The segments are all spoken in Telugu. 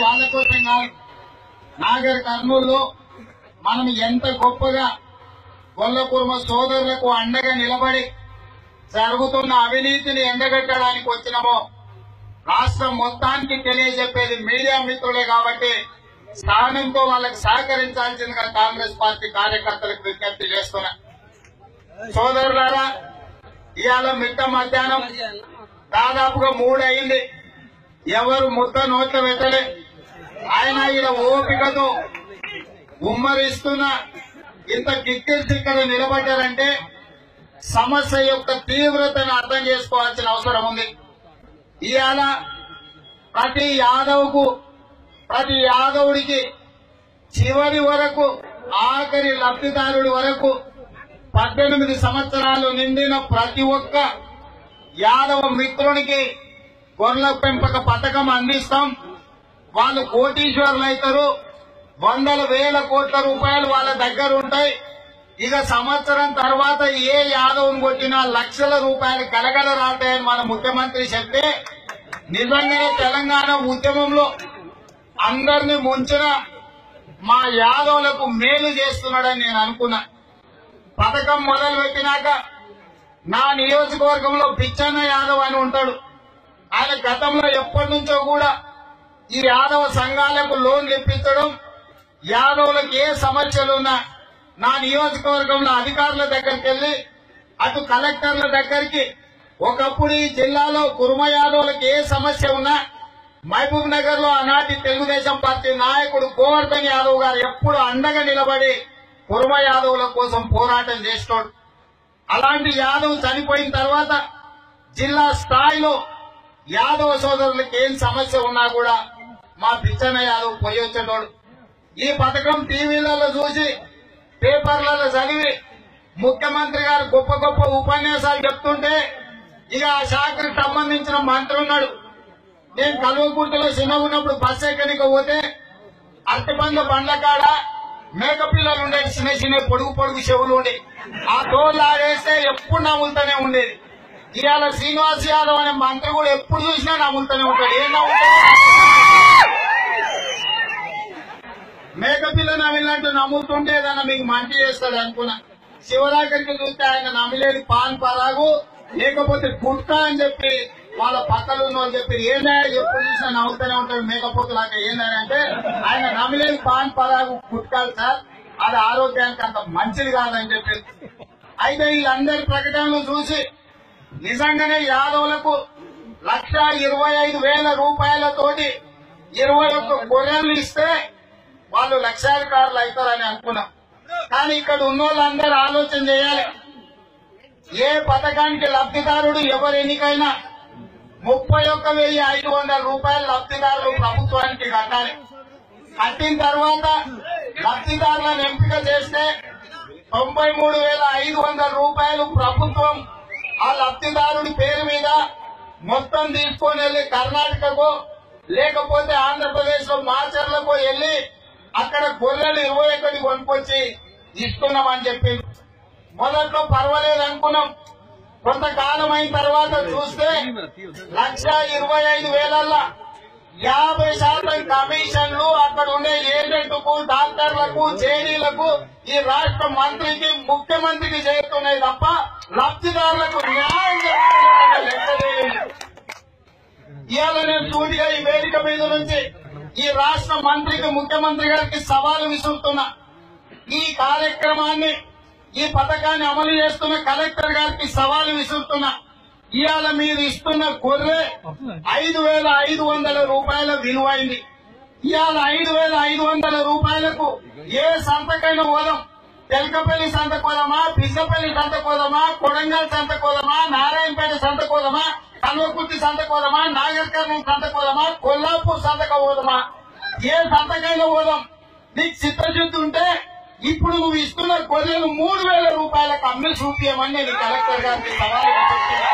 వాళ్ళ కోసం కాదు నాగర్ కర్నూలులో మనం ఎంత గొప్పగా గొల్ల కుర్మ సోదరులకు అండగా నిలబడి జరుగుతున్న అవినీతిని ఎండగట్టడానికి వచ్చినామో రాష్ట్రం మొత్తానికి తెలియజెప్పేది మీడియా మిత్రులే కాబట్టి స్థానంతో వాళ్ళకి సహకరించాల్సిందిగా కాంగ్రెస్ పార్టీ కార్యకర్తలకు విజ్ఞప్తి చేస్తున్నా సోదరులారా ఇవాళ మిట్ట మధ్యాహ్నం దాదాపుగా మూడు అయింది ఎవరు ముద్ద నోట్ల పెట్టలే ఆయన ఈయన ఓపికతో ఉమ్మరిస్తున్న ఇంత కిక్కిరిసి ఇక్కడ నిలబడ్డారంటే సమస్య యొక్క తీవ్రతను అర్థం చేసుకోవాల్సిన అవసరం ఉంది ఇవాళ ప్రతి యాదవ్కు ప్రతి యాదవుడికి చివరి వరకు ఆఖరి లబ్ధిదారుడి వరకు పద్దెనిమిది సంవత్సరాలు నిండిన ప్రతి ఒక్క యాదవ మిత్రునికి గొర్రెల పెంపక పథకం అందిస్తాం వాళ్ళు కోటీశ్వరులు అవుతారు వందల వేల కోట్ల రూపాయలు వాళ్ళ దగ్గర ఉంటాయి ఇక సంవత్సరం తర్వాత ఏ యాదవ్ని కొట్టినా లక్షల రూపాయలు గలగల రాతాయని మన ముఖ్యమంత్రి చెప్తే నిజంగానే తెలంగాణ ఉద్యమంలో అందరిని ముంచిన మా యాదవులకు మేలు చేస్తున్నాడని నేను అనుకున్నా పథకం మొదలు పెట్టినాక నా నియోజకవర్గంలో పిచ్చన్న యాదవ్ అని ఉంటాడు ఆయన గతంలో ఎప్పటి నుంచో కూడా ఈ యాదవ సంఘాలకు లోన్లు ఇప్పించడం యాదవులకు ఏ సమస్యలున్నా నా నియోజకవర్గంలో అధికారుల దగ్గరికి వెళ్లి అటు కలెక్టర్ల దగ్గరికి ఒకప్పుడు ఈ జిల్లాలో కుర్మ యాదవులకు ఏ సమస్య ఉన్నా మహబూబ్ నగర్ లో ఆనాటి తెలుగుదేశం పార్టీ నాయకుడు గోవర్ధన్ యాదవ్ గారు ఎప్పుడు అండగా నిలబడి కుర్మ యాదవుల కోసం పోరాటం చేసినోడు అలాంటి యాదవ్ చనిపోయిన తర్వాత జిల్లా స్థాయిలో యాదవ సోదరులకు ఏం సమస్య ఉన్నా కూడా మా పిచ్చన్న యాదవ్ పోయి వచ్చేటోడు ఈ పథకం టీవీలలో చూసి పేపర్లలో చదివి ముఖ్యమంత్రి గారు గొప్ప గొప్ప ఉపన్యాసాలు చెప్తుంటే ఇక ఆ శాఖకు సంబంధించిన మంత్రి ఉన్నాడు నేను కల్వకుర్తిలో చిన్నగా ఉన్నప్పుడు బస్ ఎక్కడికి పోతే అరటిపండ్ల బండ్ల కాడ మేక పిల్లలు ఉండేది చిన్న చిన్న పొడుగు పొడుగు చెవులు ఉండి ఆ తోలు ఆడేస్తే ఎప్పుడు నవ్వులుతూనే ఉండేది ఇవాళ శ్రీనివాస్ యాదవ్ అనే మంత్రి కూడా ఎప్పుడు చూసినా నవ్వులుతూనే ఉంటాడు ఏం నవ్వుతాడు మేక పిల్ల నవ్వినట్టు నమ్ముతుంటే ఏదన్నా మీకు మంచి చేస్తాడు అనుకున్నా శివరాకరికి చూస్తే ఆయన నమ్మిలేడు పాన్ పరాగు లేకపోతే గుట్ట అని చెప్పి వాళ్ళ పక్కలు ఉన్న వాళ్ళు చెప్పి ఏందా ఎప్పుడు చూసినా నవ్వుతూనే ఉంటాడు మేకపోతు లాగా ఏందని అంటే ఆయన నమ్మిలేని పాన్ పరాగు గుట్కాలు సార్ అది ఆరోగ్యానికి అంత మంచిది కాదని చెప్పి అయితే వీళ్ళందరి ప్రకటనలు చూసి నిజంగానే యాదవులకు లక్ష ఇరవై ఐదు వేల రూపాయలతోటి ఇరవై ఒక్క గొర్రెలు ఇస్తే వాళ్ళు లక్షాధికారులు అవుతారని అనుకున్నాం కానీ ఇక్కడ ఉన్న వాళ్ళందరూ ఆలోచన చేయాలి ఏ పథకానికి లబ్ధిదారుడు ఎవరు ఎన్నికైనా ముప్పై ఒక్క వెయ్యి ఐదు వందల రూపాయల లబ్ధిదారులు ప్రభుత్వానికి కట్టాలి కట్టిన తర్వాత లబ్ధిదారులను ఎంపిక చేస్తే తొంభై మూడు వేల ఐదు వందల రూపాయలు ప్రభుత్వం ఆ లబ్ధిదారుడి పేరు మీద మొత్తం తీసుకొని వెళ్లి కర్ణాటకకు లేకపోతే ఆంధ్రప్రదేశ్ లో మాచర్లకు వెళ్లి అక్కడ గొర్రెలు ఇరవై ఒకటి కొనుక్కొచ్చి ఇస్తున్నామని చెప్పి మొదట్లో పర్వాలేదు అనుకున్నాం కొంతకాలం అయిన తర్వాత చూస్తే లక్ష ఇరవై ఐదు వేలల్లా యాభై శాతం కమిషన్లు అక్కడ ఉండే ఏజెంట్కు డాక్టర్లకు జేడీలకు ఈ రాష్ట్ర మంత్రికి ముఖ్యమంత్రికి చేరుతున్నాయి తప్ప లబ్ధిదారులకు న్యాయం జరుగుతుందనే లెక్క లేదు. ఇవాళ నేను సూటిగా ఈ వేదిక మీద నుంచి ఈ రాష్ట్ర మంత్రికి ముఖ్యమంత్రి గారికి సవాలు విసురుతున్నా ఈ కార్యక్రమాన్ని ఈ పథకాన్ని అమలు చేస్తున్న కలెక్టర్ గారికి సవాలు విసురుతున్నా ఇవాళ మీరు ఇస్తున్న గొర్రె ఐదు వేల ఐదు వందల రూపాయల విలువైంది ఇవాళ ఐదు వేల ఐదు వందల రూపాయలకు ఏ సంతకైనా పోదాం తెలకపల్లి సంత కోదమా పిచ్చపల్లి సంత కోదమా కొడంగల్ సంత కోదమా నారాయణపేట సంత కోదమా కల్వకుర్తి సంత కోదమా నాగర్ కర్నూలు సంత కోదమా కొల్లాపూర్ సంతక పోదమా ఏ సంతకైనా పోదాం నీకు చిత్తశుద్ధి ఉంటే ఇప్పుడు నువ్వు ఇస్తున్న గొర్రెలు మూడు వేల రూపాయలకు అమ్మి చూపించమని నేను కలెక్టర్ గారికి సవాలు విసురుతున్నా.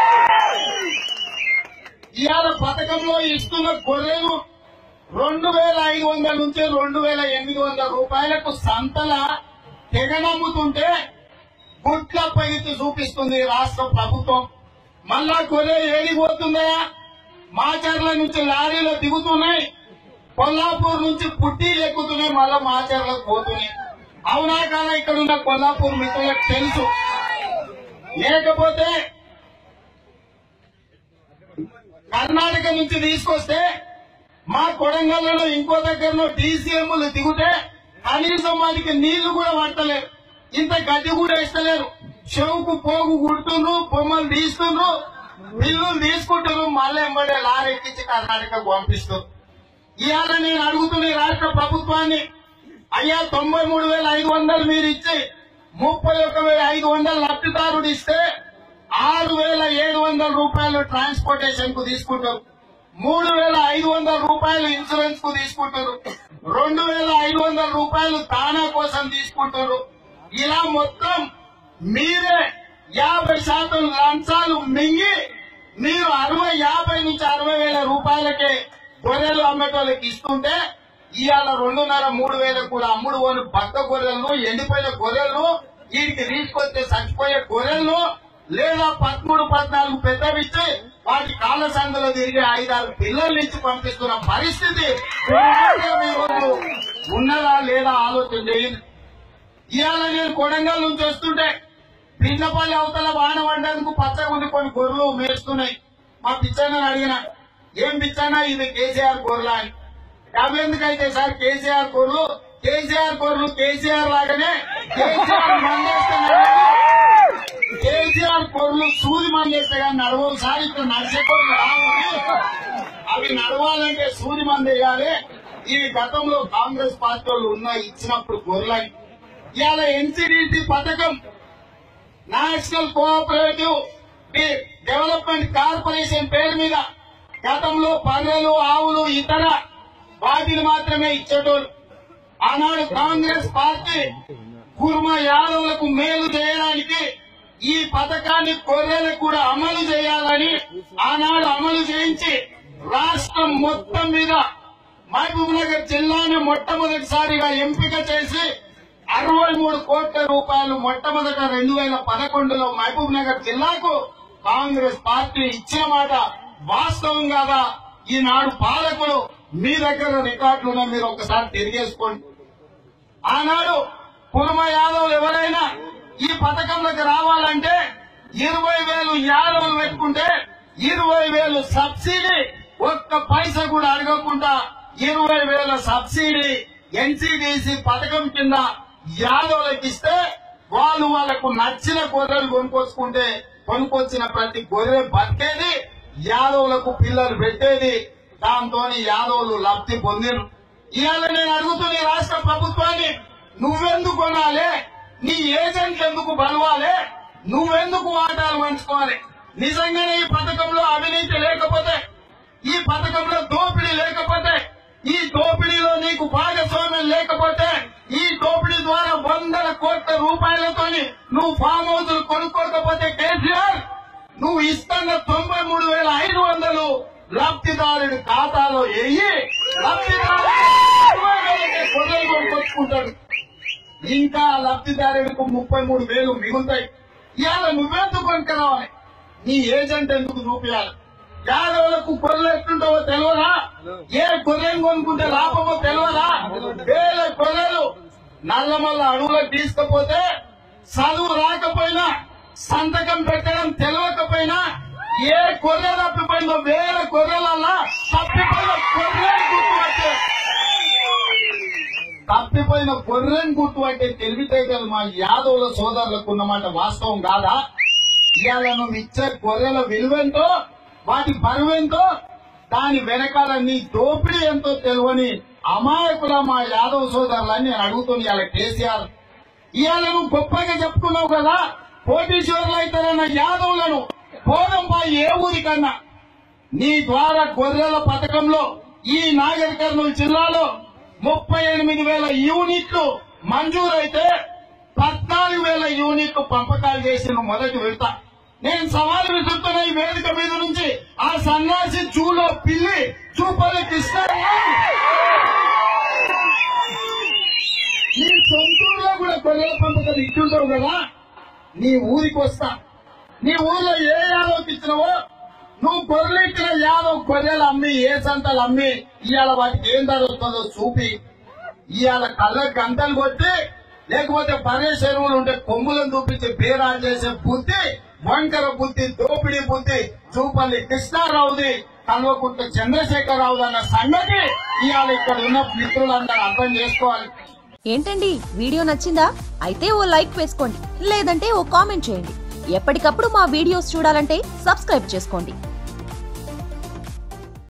ఇవాళ పథకంలో ఇస్తున్న గొర్రెలు రెండు వేల ఐదు వందల నుంచి రెండు వేల ఎనిమిది వందల రూపాయలకు సంతల తెగనమ్ముతుంటే గుట్ల పైకి చూపిస్తుంది రాష్ట్ర ప్రభుత్వం మళ్ళా గొర్రె ఏడిపోతుందా మాచర్ల నుంచి లారీలో దిగుతున్నాయి కొల్లాపూర్ నుంచి పుట్టి ఎక్కుతున్నాయి మళ్ళా మాచర్లకు పోతున్నాయి అవునా కాదా ఇక్కడ ఉన్న కొల్లాపూర్ మిత్రులకు తెలుసు లేకపోతే కర్ణాటక నుంచి తీసుకొస్తే మా కొడంగల్లో ఇంకో దగ్గరలో డీసీఎంలు దిగుతే కనీసం వారికి నీళ్లు కూడా పట్టలేరు ఇంత గడ్డి కూడా ఇస్తలేరు చెవుకు పోగు కుడుతుండ్రు బొమ్మలు తీస్తుండ్రు బిల్లులు తీసుకుంటారు మళ్ళీ ఎంబడే లారీ ఎక్కించి కర్ణాటకకు పంపిస్తారు ఇవాళ నేను అడుగుతున్న ఈ రాష్ట్ర ప్రభుత్వాన్ని అయ్యా తొంభై మూడు వేల ఐదు వందలు మీరు ఇచ్చి ముప్పై ఒక వేల ఐదు వందలు లబ్ధిదారుడు ఇస్తే ఆరు వేల ఏడు వందల రూపాయలు ట్రాన్స్పోర్టేషన్ కు తీసుకుంటారు మూడు వేల ఐదు వందల రూపాయలు ఇన్సూరెన్స్ కు తీసుకుంటారు రెండు వేల ఐదు వందల రూపాయలు దానా కోసం తీసుకుంటారు ఇలా మొత్తం మీరే యాభై శాతం లంచాలు మింగి మీరు అరవై యాభై నుంచి అరవై వేల రూపాయలకే గొర్రెలు అమ్మేటోళ్ళకి ఇస్తుంటే ఇవాళ రెండున్నర మూడు వేలకు కూడా అమ్ముడు పోని బక్క గొర్రెలను ఎండిపోయిన గొర్రెలను వీటికి తీసుకొస్తే చచ్చిపోయే గొర్రెలను లేదా పదమూడు పద్నాలుగు పెద్దవిచ్చి వాటి కాళ్ళ సందులో తిరిగి ఐదారు పిల్లలు ఇచ్చి పంపిస్తున్న పరిస్థితి ఈరోజు ఉన్నదా లేదా ఆలోచన చేయండి ఇవాళ నేను కొడంగల్ నుంచి వస్తుంటే భిన్నపల్లి అవతల వాన పడ్డానికి పచ్చగా ఉంది కొన్ని గొర్రెలు మేస్తున్నాయి మా పిచ్చన్న అడిగిన ఏం పిచ్చన్న ఇది కేసీఆర్ గొర్రెలా అని డబ్బు ఎందుకైతే సార్ కేసీఆర్ గొర్రెలు కేసీఆర్ గొర్రెలు కేసీఆర్ లాగానే కేసీఆర్ మందేస్తున్నారు కేసీఆర్ గొర్రెలు సూది మందేస్తే కానీ నడవవు సార్ ఇక్కడ నడిచే గొర్రెలు రావాలి అవి నడవాలంటే సూది మంది వేయాలి ఇవి గతంలో కాంగ్రెస్ పార్టీ వాళ్ళు ఉన్న ఇచ్చినప్పుడు గొర్రెలని ఇవాళ ఎన్సీడీసీ పథకం నేషనల్ కోఆపరేటివ్ డి- డెవలప్మెంట్ కార్పొరేషన్ పేరు మీద గతంలో బర్రెలు ఆవులు ఇతర వాటిని మాత్రమే ఇచ్చేటోళ్ళు ఆనాడు కాంగ్రెస్ పార్టీ కుర్మ యాదవులకు మేలు చేయడానికి ఈ పథకాన్ని గొర్రెలకు కూడా అమలు చేయాలని ఆనాడు అమలు చేయించి రాష్ట్రం మొత్తం మీద మహబూబ్ నగర్ జిల్లాని మొట్టమొదటిసారిగా ఎంపిక చేసి అరవై మూడు కోట్ల రూపాయలు మొట్టమొదట రెండు వేల పదకొండులో మహబూబ్ నగర్ జిల్లాకు కాంగ్రెస్ పార్టీ ఇచ్చిన మాట వాస్తవం కాదా ఈనాడు పాలకులు మీ దగ్గర రికార్డులున్నా మీరు ఒకసారి తిరిగేసుకోండి ఆనాడు కుర్మ యాదవులు ఎవరైనా ఈ పథకంలోకి రావాలంటే ఇరవై వేలు యాదవులు పెట్టుకుంటే ఇరవై వేలు సబ్సిడీ ఒక్క పైసా కూడా అడగకుండా ఇరవై వేల సబ్సిడీ ఎన్సీడీసీ పథకం కింద యాదవులకు ఇస్తే వాళ్ళు వాళ్ళకు నచ్చిన గొర్రెలు కొనుక్కొచ్చుకుంటే కొనుక్కొచ్చిన ప్రతి గొర్రె బతికేది యాదవులకు పిల్లలు పెట్టేది దాంతో యాదవులు లబ్ధి పొందిరు ఇవాళ నేను అడుగుతున్న ఈ రాష్ట్ర ప్రభుత్వాన్ని నువ్వెందుకు కొనాలి నీ ఏజెంట్ ఎందుకు బలవాలి నువ్వెందుకు వాటాలు పంచుకోవాలి నిజంగానే ఈ పథకంలో అవినీతి లేకపోతే ఈ పథకంలో దోపిడీ లేకపోతే ఈ దోపిడీలో నీకు భాగస్వామ్యం లేకపోతే ఈ దోపిడీ ద్వారా వందల కోట్ల రూపాయలతోని నువ్వు ఫామ్ హౌస్ కొనుక్కోకపోతే కేసీఆర్ నువ్వు ఇస్తున్న తొంభై మూడు వేల ఐదు వందలు లబ్ధిదారుడి ఖాతాలో వెయ్యి లబ్ధిదారుడు ఇరవై వేలకే గొర్రెలు కొనుక్కొచ్చుకుంటాడు ఇంకా లబ్ధిదారుడికి ముప్పై మూడు వేలు మిగులుతాయి ఇవాళ నువ్వెందుకు కొనుక్కరావాలి నీ ఏజెంట్ ఎందుకు చూపించాలి యాదవులకు గొర్రెలు ఎట్లుంటావో తెలియదా ఏ గొర్రెను కొనుక్కుంటే లాభమో తెలియదా వేల గొర్రెలు నల్లమల్ల అడవులకు తీసుకపోతే చదువు రాకపోయినా సంతకం పెట్టడం తెలియకపోయినా ఏ గొర్రె తప్పిపోయిందో వేల గొర్రెలల్లా తప్పిపోయిన గొర్రెని గుర్తుపట్టే తప్పిపోయిన గొర్రెని గుర్తు అంటే తెలివితేటలు మా యాదవుల సోదరులకు ఉన్నమాట వాస్తవం కాదా ఇవాళ నువ్వు ఇచ్చే గొర్రెల విలువెంతో వాటి బరువెంతో దాని వెనకాల నీ దోపిడీ ఎంతో తెలియని అమాయకుల మా యాదవ సోదరులని నేను అడుగుతున్నా ఇవాళ కేసీఆర్ ఇవాళ నువ్వు గొప్పగా చెప్పుకున్నావు కదా కోటీశ్వరులు అవుతారన్న యాదవులను పోదంపా ఏ ఊరి కన్నా నీ ద్వారా గొర్రెల పథకంలో ఈ నాగర్ కర్నూలు జిల్లాలో ముప్పై ఎనిమిది వేల యూనిట్లు మంజూరైతే పద్నాలుగు వేల యూనిట్లు పంపకాలు చేసిన మొదటి విడత నేను సవాల్ విసురుతున్న ఈ వేదిక మీద నుంచి ఆ సన్యాసి చూలో పిల్లి చూపలకి ఇస్తాను నీ సొంతూరులో కూడా గొర్రెల పంపకం ఇచ్చుంటావు కదా నీ ఊరికి వస్తా నీ ఊర్లో ఏ యాదవ్కి ఇచ్చినావో నువ్వు గొర్రెలిచ్చిన యాదవ్ గొర్రెలు అమ్మి ఏ సంతలు అమ్మి ఇవాళ వాటికి ఏం జరుగుతుందో చూపి ఇవాళ కళ్ళకి గంటలు కొట్టి లేకపోతే పరే చెరువులు ఉంటే కొమ్ములను చూపించి బీరాలు చేసే బుద్ధి వంకర బుద్ధి దోపిడీ బుద్ధి చూపల్లి కృష్ణారావుది కల్వకుంట చంద్రశేఖరరావు అన్న సంగతి ఇవాళ ఇక్కడ ఉన్న మిత్రులందరూ అర్థం చేసుకోవాలి ఏంటండి వీడియో నచ్చిందా అయితే ఓ లైక్ వేసుకోండి లేదంటే ఓ కామెంట్ చేయండి ఎప్పటికప్పుడు మా వీడియోస్ చూడాలంటే సబ్స్క్రైబ్ చేసుకోండి